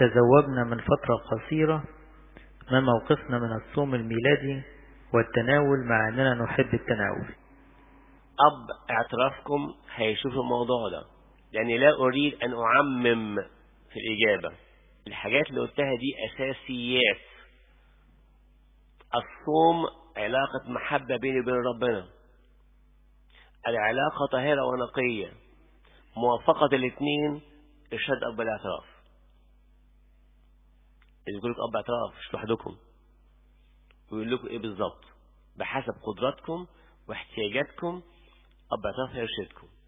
تزوجنا من فترة قصيرة ما موقفنا من الصوم الميلادي والتناول مع أننا نحب التناول أب اعترافكم هيشوف الموضوع ده يعني لا أريد أن أعمم في الإجابة الحاجات اللي قلتها دي أساسيات الصوم علاقة محبة بيني وبين ربنا العلاقة طاهرة ونقية موافقة الاثنين إرشاد أب الاعتراف يقول لك أب اعتراف مش لوحدكم ويقول لكم إيه بالظبط بحسب قدراتكم واحتياجاتكم أب اعتراف هيرشدكم